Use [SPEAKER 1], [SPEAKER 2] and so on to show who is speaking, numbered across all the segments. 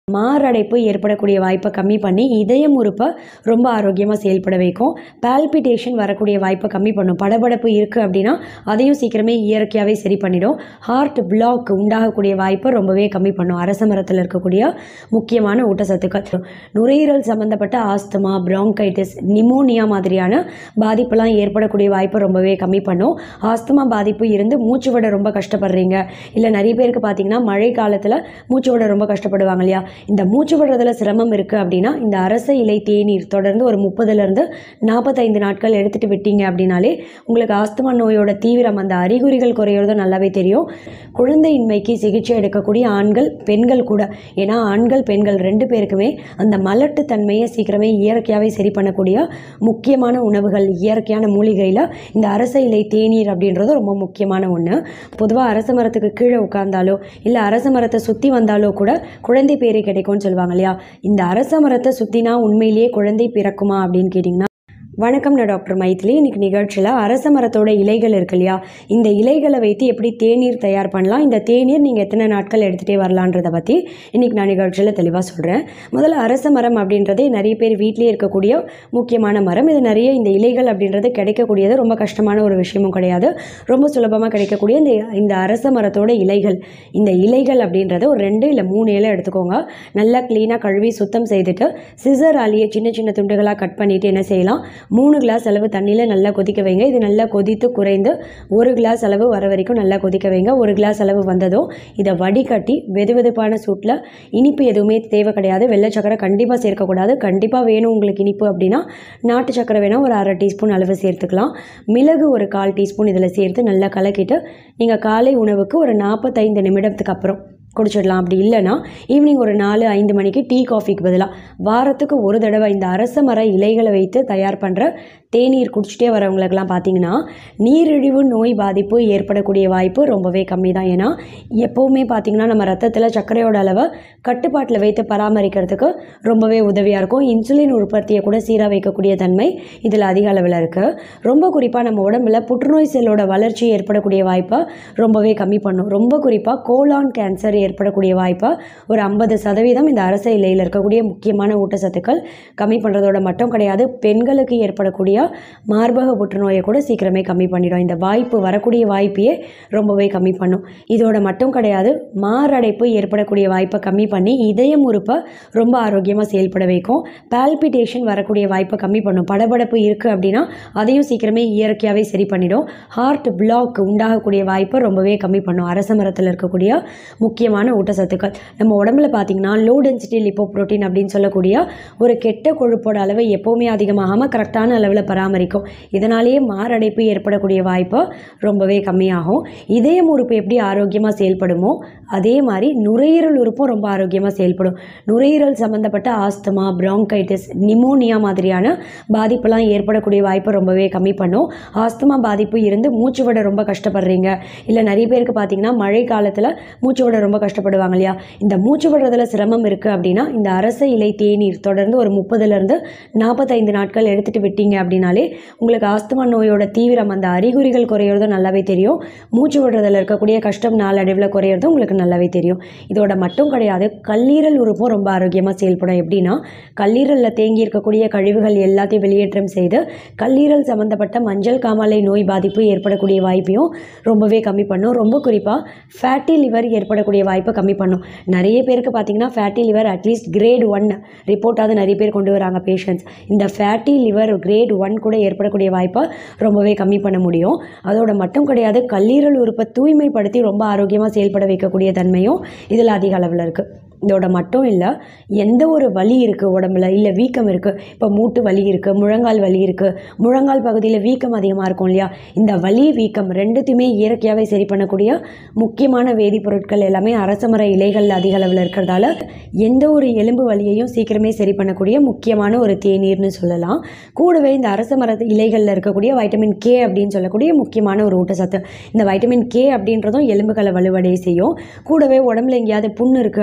[SPEAKER 1] மாரடைப்பு ஏற்படக்கூடிய வாய்ப்பை கம்மி பண்ணி இதயம் உறுப்பை ரொம்ப ஆரோக்கியமாக செயல்பட வைக்கும் பால்பிட்டேஷன் வரக்கூடிய வாய்ப்பை கம்மி பண்ணும் படபடப்பு இருக்குது அப்படின்னா அதையும் சீக்கிரமே இயற்கையாகவே சரி பண்ணிடும் ஹார்ட் பிளாக் உண்டாகக்கூடிய வாய்ப்பை ரொம்பவே கம்மி பண்ணும் அரச மரத்தில் இருக்கக்கூடிய முக்கியமான ஊட்டச்சத்துக்கள் நுரையீரல் சம்மந்தப்பட்ட ஆஸ்துமா பிராங்கைட்டிஸ் நிமோனியா மாதிரியான பாதிப்பெல்லாம் ஏற்படக்கூடிய வாய்ப்பை ரொம்பவே கம்மி பண்ணும் ஆஸ்துமா பாதிப்பு இருந்து மூச்சு விட ரொம்ப கஷ்டப்படுறீங்க இல்லை நிறைய பேருக்கு பார்த்தீங்கன்னா மழை காலத்தில் மூச்சு விட ரொம்ப கஷ்டப்படுவாங்க இல்லையா இந்த மூச்சு விடுறதுல சிரமம் இருக்குது அப்படின்னா இந்த அரச இலை தேநீர் தொடர்ந்து ஒரு முப்பதுலேருந்து நாற்பத்தைந்து நாட்கள் எடுத்துகிட்டு விட்டீங்க அப்படின்னாலே உங்களுக்கு ஆஸ்துமா நோயோட தீவிரம் அந்த அறிகுறிகள் குறையிறது நல்லாவே தெரியும் குழந்தையின்மைக்கு சிகிச்சை எடுக்கக்கூடிய ஆண்கள் பெண்கள் கூட ஏன்னா ஆண்கள் பெண்கள் ரெண்டு பேருக்குமே அந்த மலட்டு தன்மையை சீக்கிரமே இயற்கையாகவே சரி பண்ணக்கூடிய முக்கியமான உணவுகள் இயற்கையான மூலிகையில் இந்த அரச இலை தேநீர் அப்படின்றது ரொம்ப முக்கியமான ஒன்று பொதுவாக அரச மரத்துக்கு கீழே உட்கார்ந்தாலோ இல்லை அரச மரத்தை சுற்றி வந்தாலோ கூட குழந்தை பேரு கிடைக்கும்னு சொல்லுவாங்க இல்லையா இந்த அரச மரத்தை சுற்றினா உண்மையிலேயே குழந்தை பிறக்குமா அப்படின்னு கேட்டிங்கன்னா வணக்கம் நான் டாக்டர் மைத்திலி இன்னைக்கு நிகழ்ச்சியில் அரச மரத்தோட இலைகள் இருக்கு இல்லையா இந்த இலைகளை வைத்து எப்படி தேநீர் தயார் பண்ணலாம் இந்த தேநீர் நீங்கள் எத்தனை நாட்கள் எடுத்துகிட்டே வரலான்றதை பற்றி இன்னைக்கு நான் நிகழ்ச்சியில் தெளிவாக சொல்கிறேன் முதல்ல அரச மரம் அப்படின்றதே நிறைய பேர் வீட்டிலேயே இருக்கக்கூடிய முக்கியமான மரம் இது நிறைய இந்த இலைகள் அப்படின்றது கிடைக்கக்கூடியது ரொம்ப கஷ்டமான ஒரு விஷயமும் கிடையாது ரொம்ப சுலபமாக கிடைக்கக்கூடிய இந்த இந்த அரச மரத்தோட இலைகள் இந்த இலைகள் அப்படின்றத ஒரு ரெண்டு இல்லை மூணு இலை எடுத்துக்கோங்க நல்லா க்ளீனாக கழுவி சுத்தம் செய்துட்டு சிசர் ஆலியை சின்ன சின்ன துண்டுகளாக கட் பண்ணிவிட்டு என்ன செய்யலாம் மூணு கிளாஸ் அளவு தண்ணியில் நல்லா கொதிக்க வைங்க இது நல்லா கொதித்து குறைந்து ஒரு கிளாஸ் அளவு வர வரைக்கும் நல்லா கொதிக்க வைங்க ஒரு கிளாஸ் அளவு வந்ததும் இதை வடிகட்டி வெது வெதுப்பான சூட்டில் இனிப்பு எதுவுமே தேவை கிடையாது வெள்ளை சக்கரை கண்டிப்பாக சேர்க்கக்கூடாது கண்டிப்பாக வேணும் உங்களுக்கு இனிப்பு அப்படின்னா நாட்டு சக்கரை வேணால் ஒரு அரை டீஸ்பூன் அளவு சேர்த்துக்கலாம் மிளகு ஒரு கால் டீஸ்பூன் இதில் சேர்த்து நல்லா கலக்கிட்டு நீங்கள் காலை உணவுக்கு ஒரு நாற்பத்தைந்து நிமிடத்துக்கு அப்புறம் குடிச்சிடலாம் அப்படி இல்லைன்னா ஈவினிங் ஒரு நாலு ஐந்து மணிக்கு டீ காஃபிக்கு பதிலாக வாரத்துக்கு ஒரு தடவை இந்த அரச மர இலைகளை வைத்து தயார் பண்ணுற தேநீர் குடிச்சிட்டே வரவங்களுக்கெல்லாம் பார்த்தீங்கன்னா நீரிழிவு நோய் பாதிப்பு ஏற்படக்கூடிய வாய்ப்பு ரொம்பவே கம்மி தான் ஏன்னா எப்போவுமே பார்த்தீங்கன்னா நம்ம ரத்தத்தில் சர்க்கரையோட அளவை கட்டுப்பாட்டில் வைத்து பராமரிக்கிறதுக்கு ரொம்பவே உதவியாக இருக்கும் இன்சுலின் உற்பத்தியை கூட சீராக வைக்கக்கூடிய தன்மை இதில் அதிக அளவில் இருக்குது ரொம்ப குறிப்பாக நம்ம உடம்புல புற்றுநோய் செல்லோட வளர்ச்சி ஏற்படக்கூடிய வாய்ப்பை ரொம்பவே கம்மி பண்ணும் ரொம்ப குறிப்பாக கோலான் கேன்சர் ஏற்படக்கூடிய வாய்ப்பை ஒரு ஐம்பது சதவீதம் இந்த அரச இலையில் இருக்கக்கூடிய முக்கியமான ஊட்டச்சத்துக்கள் கம்மி பண்ணுறதோட மட்டும் கிடையாது பெண்களுக்கு ஏற்படக்கூடிய மார்பக புற்றுநோயை கூட சீக்கிரமே கம்மி பண்ணிடும் இந்த வாய்ப்பு வரக்கூடிய வாய்ப்பையே ரொம்பவே கம்மி பண்ணும் இதோட மட்டும் கிடையாது மாரடைப்பு ஏற்படக்கூடிய வாய்ப்பை கம்மி பண்ணி இதயம் உறுப்பை ரொம்ப ஆரோக்கியமாக செயல்பட வைக்கும் பால்பிட்டேஷன் வரக்கூடிய வாய்ப்பை கம்மி பண்ணும் படபடப்பு இருக்குது அப்படின்னா அதையும் சீக்கிரமே இயற்கையாகவே சரி பண்ணிடும் ஹார்ட் பிளாக் உண்டாகக்கூடிய வாய்ப்பை ரொம்பவே கம்மி பண்ணும் அரச மரத்தில் இருக்கக்கூடிய முக்கியமான ஊட்டச்சத்துக்கள் நம்ம உடம்புல பார்த்தீங்கன்னா லோ டென்சிட்டி லிப்போ புரோட்டீன் அப்படின்னு சொல்லக்கூடிய ஒரு கெட்ட கொழுப்போட அளவை எப்போவுமே அதிகமாகாமல் கரெக்டான அளவில் பராமரிக்கும் இதனாலேயே மாரடைப்பு ஏற்படக்கூடிய வாய்ப்பு ரொம்பவே கம்மியாகும் இதயம் உறுப்பு எப்படி ஆரோக்கியமாக செயல்படுமோ அதே மாதிரி நுரையீரல் உறுப்பும் ரொம்ப ஆரோக்கியமாக செயல்படும் நுரையீரல் சம்மந்தப்பட்ட ஆஸ்துமா பிராங்கைட்டிஸ் நிமோனியா மாதிரியான பாதிப்பெல்லாம் ஏற்படக்கூடிய வாய்ப்பை ரொம்பவே கம்மி பண்ணும் ஆஸ்துமா பாதிப்பு இருந்து மூச்சு விட ரொம்ப கஷ்டப்படுறீங்க இல்லை நிறைய பேருக்கு பார்த்தீங்கன்னா மழை காலத்தில் மூச்சு விட ரொம்ப கஷ்டப்படுவாங்க இல்லையா இந்த மூச்சு விடுறதுல சிரமம் இருக்குது அப்படின்னா இந்த அரச இலை தேநீர் தொடர்ந்து ஒரு முப்பதுலேருந்து நாற்பத்தைந்து நாட்கள் எடுத்துகிட்டு விட்டீங்க அப்படின்னாலே உங்களுக்கு ஆஸ்துமா நோயோட தீவிரம் அந்த அறிகுறிகள் குறையிறதும் நல்லாவே தெரியும் மூச்சு விடுறதுல இருக்கக்கூடிய கஷ்டம் நாளடைவில் குறையிறதும் உங்களுக்கு நல்லாவே தெரியும் இதோட மட்டும் கிடையாது கல்லீரல் உறுப்பும் ரொம்ப ஆரோக்கியமாக செயல்படும் எப்படின்னா கல்லீரலில் தேங்கி இருக்கக்கூடிய கழிவுகள் எல்லாத்தையும் வெளியேற்றம் செய்து கல்லீரல் சம்மந்தப்பட்ட மஞ்சள் காமாலை நோய் பாதிப்பு ஏற்படக்கூடிய வாய்ப்பையும் ரொம்பவே கம்மி பண்ணும் ரொம்ப குறிப்பாக ஃபேட்டி லிவர் ஏற்படக்கூடிய வாய்ப்பை கம்மி பண்ணும் நிறைய பேருக்கு பார்த்தீங்கன்னா fatty liver at least grade one ரிப்போர்ட்டாவது நிறைய பேர் கொண்டு வராங்க பேஷண்ட்ஸ் இந்த ஃபேட்டி லிவர் கிரேட் ஒன் கூட ஏற்படக்கூடிய வாய்ப்பை ரொம்பவே கம்மி பண்ண முடியும் அதோட மட்டும் கிடையாது கல்லீரல் உறுப்பை தூய்மைப்படுத்தி ரொம்ப ஆரோக்கியமாக செயல்பட வைக்கக்கூடிய தன்மையும் இதில் அதிக அளவில் இருக்குது இதோட மட்டும் இல்லை எந்த ஒரு வலி இருக்குது உடம்புல இல்லை வீக்கம் இருக்குது இப்போ மூட்டு வலி இருக்குது முழங்கால் வலி இருக்குது முழங்கால் பகுதியில் வீக்கம் அதிகமாக இருக்கும் இல்லையா இந்த வலி வீக்கம் ரெண்டுத்தையுமே இயற்கையாகவே சரி பண்ணக்கூடிய முக்கியமான வேதிப்பொருட்கள் எல்லாமே அரசமர இலைகள் அதிக அளவில் இருக்கிறதால எந்த ஒரு எலும்பு வலியையும் சீக்கிரமே சரி பண்ணக்கூடிய முக்கியமான ஒரு தேநீர்னு சொல்லலாம் கூடவே இந்த அரச மர இலைகளில் இருக்கக்கூடிய வைட்டமின் கே அப்படின்னு சொல்லக்கூடிய முக்கியமான ஒரு ஊட்டச்சத்து இந்த வைட்டமின் கே அப்படின்றதும் எலும்புகளை வலுவடைய செய்யும் கூடவே உடம்புல எங்கேயாவது புண்ணு இருக்குது அப்படின்னா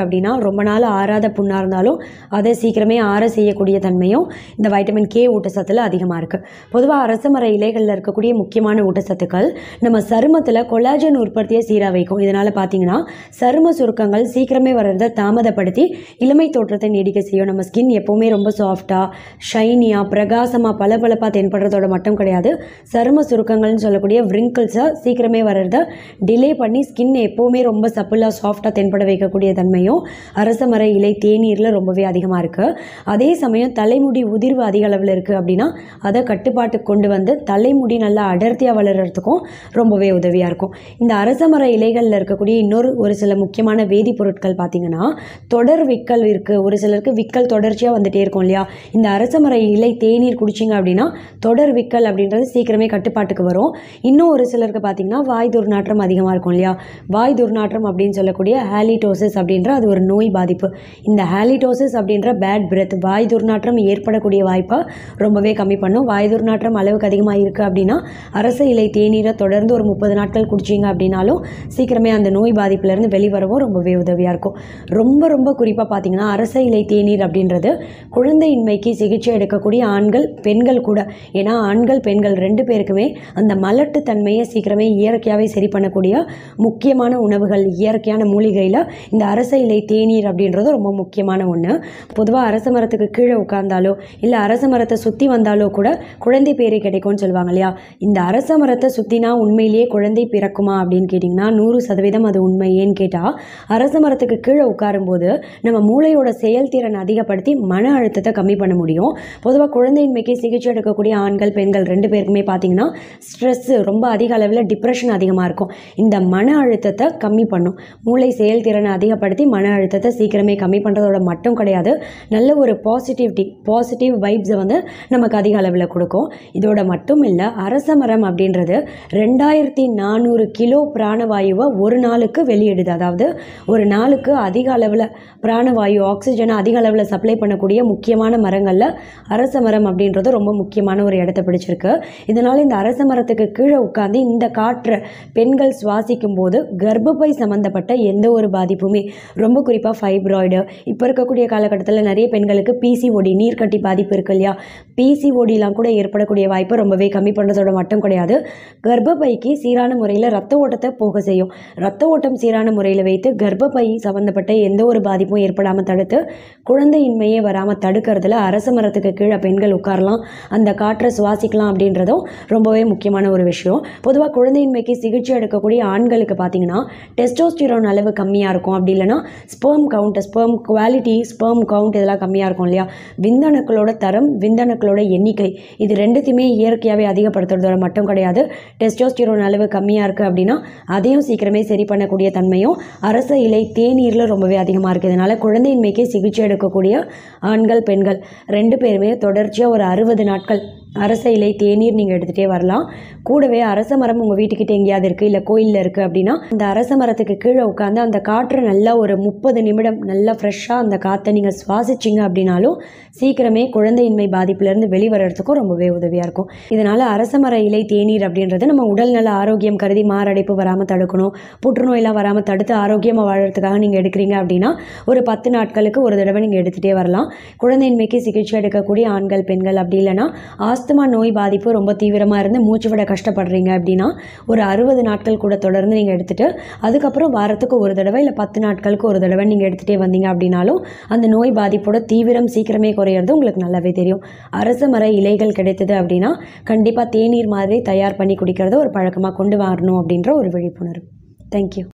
[SPEAKER 1] ரொம்ப நாள் ஆறாத புண்ணாக இருந்தாலும் அதை சீக்கிரமே ஆற செய்யக்கூடிய தன்மையும் இந்த வைட்டமின் கே ஊட்டச்சத்தில் அதிகமாக இருக்குது பொதுவாக அரச மர இலைகளில் இருக்கக்கூடிய முக்கியமான ஊட்டச்சத்துக்கள் நம்ம சருமத்தில் கொலாஜன் உற்பத்தியை சீராக வைக்கும் இதனால் பார்த்தீங்கன்னா சரும சுருக்கங்கள் சீக்கிரமே வர்றதை தாமதப்படுத்தி இளமை தோற்றத்தை நீடிக்க செய்யும் நம்ம ஸ்கின் எப்போவுமே ரொம்ப சாஃப்டாக ஷைனியாக பிரகாசமாக பளபளப்பாக தென்படுறதோட மட்டும் கிடையாது சரும சுருக்கங்கள்னு சொல்லக்கூடிய விரிங்கிள்ஸை சீக்கிரமே வர்றதை டிலே பண்ணி ஸ்கின் எப்போவுமே ரொம்ப சப்பிளாக சாஃப்டாக தென்பட வைக்கக்கூடிய தன்மையும் அரச மர இலை தேநீரில் ரொம்பவே அதிகமாக இருக்குது அதே சமயம் தலைமுடி உதிர்வு அதிக அளவில் இருக்குது அப்படின்னா அதை கட்டுப்பாட்டுக்கு கொண்டு வந்து தலைமுடி நல்லா அடர்த்தியாக வளர்கிறதுக்கும் ரொம்பவே உதவியாக இருக்கும் இந்த அரச மர இலைகளில் இருக்கக்கூடிய இன்னொரு ஒரு சில முக்கியமான வேதிப்பொருட்கள் பார்த்திங்கன்னா தொடர் விக்கல் இருக்குது ஒரு சிலருக்கு விக்கல் தொடர்ச்சியாக வந்துட்டே இருக்கும் இல்லையா இந்த அரச மர இலை தேநீர் குடிச்சிங்க அப்படின்னா தொடர் விக்கல் அப்படின்றது சீக்கிரமே கட்டுப்பாட்டுக்கு வரும் இன்னும் ஒரு சிலருக்கு பார்த்திங்கன்னா வாய் துர்நாற்றம் அதிகமாக இருக்கும் இல்லையா வாய் துர்நாற்றம் அப்படின்னு சொல்லக்கூடிய ஹாலிடோசிஸ் அப்படின்ற அது ஒரு நோய் பாதிப்பு இந்த ஹாலிடோசிஸ் அப்படின்ற பேட் பிரெத் வாய் துர்நாற்றம் ஏற்படக்கூடிய வாய்ப்பை ரொம்பவே கம்மி பண்ணும் வாய் துர்நாற்றம் அளவுக்கு அதிகமாக இருக்குது அப்படின்னா அரச இலை தேநீரை தொடர்ந்து ஒரு முப்பது நாட்கள் குடிச்சிங்க அப்படின்னாலும் சீக்கிரமே அந்த நோய் பாதிப்புலேருந்து வெளிவரவும் ரொம்பவே உதவியாக இருக்கும் ரொம்ப ரொம்ப குறிப்பாக பார்த்தீங்கன்னா அரச இலை தேநீர் அப்படின்றது குழந்தையின்மைக்கு சிகிச்சை எடுக்கக்கூடிய ஆண்கள் பெண்கள் கூட ஏன்னா ஆண்கள் பெண்கள் ரெண்டு பேருக்குமே அந்த மலட்டு தன்மையை சீக்கிரமே இயற்கையாகவே சரி பண்ணக்கூடிய முக்கியமான உணவுகள் இயற்கையான மூலிகையில் இந்த அரச இலை தேநீர் அப்படின்றது ரொம்ப முக்கியமான ஒன்று பொதுவாக அரச மரத்துக்கு கீழே உட்கார்ந்தாலோ இல்லை அரச மரத்தை சுற்றி வந்தாலோ கூட குழந்தை பேரு கிடைக்கும்னு சொல்லுவாங்க இல்லையா இந்த அரச மரத்தை சுற்றினா உண்மையிலேயே குழந்தை பிறக்குமா அப்படின்னு கேட்டிங்கன்னா நூறு சதவீதம் அது உண்மை ஏன்னு கேட்டால் அரச மரத்துக்கு கீழே உட்காரும்போது நம்ம மூளையோட செயல்திறன் அதிகப்படுத்தி மன அழுத்தத்தை கம்மி பண்ண முடியும் பொதுவாக குழந்தையின்மைக்கு சிகிச்சை எடுக்கக்கூடிய ஆண்கள் பெண்கள் ரெண்டு பேருக்குமே பார்த்தீங்கன்னா ஸ்ட்ரெஸ்ஸு ரொம்ப அதிக அளவில் டிப்ரெஷன் அதிகமாக இருக்கும் இந்த மன அழுத்தத்தை கம்மி பண்ணும் மூளை செயல்திறனை அதிகப்படுத்தி மன அழுத்தத்தை சீக்கிரமே கம்மி பண்ணுறதோட மட்டும் கிடையாது நல்ல ஒரு பாசிட்டிவிட்டி பாசிட்டிவ் வைப்ஸை வந்து நமக்கு அதிக அளவில் கொடுக்கும் இதோட மட்டும் இல்லை அரச மரம் அப்படின்றது ரெண்டாயிரத்தி நானூறு கிலோ பிராணவாயுவை ஒரு நாளுக்கு வெளியிடுது அதாவது ஒரு நாளுக்கு அதிக அளவில் பிராணவாயு ஆக்சிஜனை அதிக அளவில் சப்ளை பண்ணக்கூடிய முக்கியமான மரங்களில் அரச மரம் அப்படின்றது ரொம்ப முக்கியமான ஒரு இடத்த பிடிச்சிருக்கு இதனால் இந்த அரச மரத்துக்கு கீழே உட்காந்து இந்த காற்றை பெண்கள் சுவாசிக்கும் போது கர்ப்பப்பை சம்மந்தப்பட்ட எந்த ஒரு பாதிப்புமே ரொம்ப குறிப்பாக ஃபைப்ராய்டு இப்போ இருக்கக்கூடிய காலகட்டத்தில் நிறைய பெண்களுக்கு பிசிஓடி நீர்க்கட்டி பாதிப்பு இருக்கு இல்லையா பிசிஓடிலாம் கூட ஏற்படக்கூடிய வாய்ப்பை ரொம்பவே கம்மி பண்ணுறதோட மட்டும் கிடையாது கர்ப்பப்பைக்கு சீரான முறையில் ரத்த ஓட்டத்தை போக செய்யும் ரத்த ஓட்டம் சீரான முறையில் வைத்து கர்ப்பப்பை சம்மந்தப்பட்ட எந்த ஒரு பாதிப்பும் ஏற்படாமல் தடுத்து குழந்தையின்மையே வராமல் தடுக்கிறதுல அரச மரத்துக்கு கீழே பெண்கள் உட்காரலாம் அந்த காற்றை சுவாசிக்கலாம் அப்படின்றதும் ரொம்பவே முக்கியமான ஒரு விஷயம் பொதுவாக குழந்தையின்மைக்கு சிகிச்சை எடுக்கக்கூடிய ஆண்களுக்கு பார்த்தீங்கன்னா டெஸ்டோஸ்டிரோன் அளவு கம்மியாக இருக்கும் அப்படி இல்லைன்னா sperm count sperm quality sperm count இதெல்லாம் கம்மியாக இருக்கும் இல்லையா விந்தணுக்களோட தரம் விந்தணுக்களோட எண்ணிக்கை இது ரெண்டுத்தையுமே இயற்கையாகவே அதிகப்படுத்துறதோட மட்டும் கிடையாது டெஸ்டோஸ்டிரோன் அளவு கம்மியாக இருக்குது அப்படின்னா அதையும் சீக்கிரமே சரி பண்ணக்கூடிய தன்மையும் அரச இலை தேநீரில் ரொம்பவே அதிகமாக இருக்குது இதனால் குழந்தையின்மைக்கு சிகிச்சை எடுக்கக்கூடிய ஆண்கள் பெண்கள் ரெண்டு பேருமே தொடர்ச்சியாக ஒரு அறுபது நாட்கள் அரச இலை தேநீர் நீங்கள் எடுத்துகிட்டே வரலாம் கூடவே அரச மரம் உங்கள் வீட்டுக்கிட்ட எங்கேயாவது இருக்குது இல்லை கோயிலில் இருக்குது அப்படின்னா அந்த அரச மரத்துக்கு கீழே உட்காந்து அந்த காற்றை நல்லா ஒரு முப்பது நிமிடம் நல்லா ஃப்ரெஷ்ஷாக அந்த காற்றை நீங்கள் சுவாசிச்சிங்க அப்படின்னாலும் சீக்கிரமே குழந்தையின்மை பாதிப்புலேருந்து வெளிவரத்துக்கும் ரொம்பவே உதவியாக இருக்கும் இதனால் அரச மர இலை தேநீர் அப்படின்றது நம்ம உடல் நல ஆரோக்கியம் கருதி மாரடைப்பு வராமல் தடுக்கணும் புற்றுநோயெல்லாம் வராமல் தடுத்து ஆரோக்கியமாக வாழறதுக்காக நீங்கள் எடுக்கிறீங்க அப்படின்னா ஒரு பத்து நாட்களுக்கு ஒரு தடவை நீங்கள் எடுத்துகிட்டே வரலாம் குழந்தையின்மைக்கு சிகிச்சை எடுக்கக்கூடிய ஆண்கள் பெண்கள் அப்படி இல்லைன்னா ஆஸ்துமா நோய் பாதிப்பு ரொம்ப தீவிரமாக இருந்து மூச்சு விட கஷ்டப்படுறீங்க அப்படின்னா ஒரு அறுபது நாட்கள் கூட தொடர்ந்து நீங்கள் எடுத்துகிட்டு அதுக்கப்புறம் வாரத்துக்கு ஒரு தடவை இல்லை பத்து நாட்களுக்கு ஒரு தடவை நீங்கள் எடுத்துகிட்டே வந்தீங்க அப்படின்னாலும் அந்த நோய் பாதிப்போட தீவிரம் சீக்கிரமே குறையிறது உங்களுக்கு நல்லாவே தெரியும் அரச மர இலைகள் கிடைத்தது அப்படின்னா கண்டிப்பாக தேநீர் மாதிரி தயார் பண்ணி குடிக்கிறத ஒரு பழக்கமாக கொண்டு வரணும் அப்படின்ற ஒரு விழிப்புணர்வு தேங்க்யூ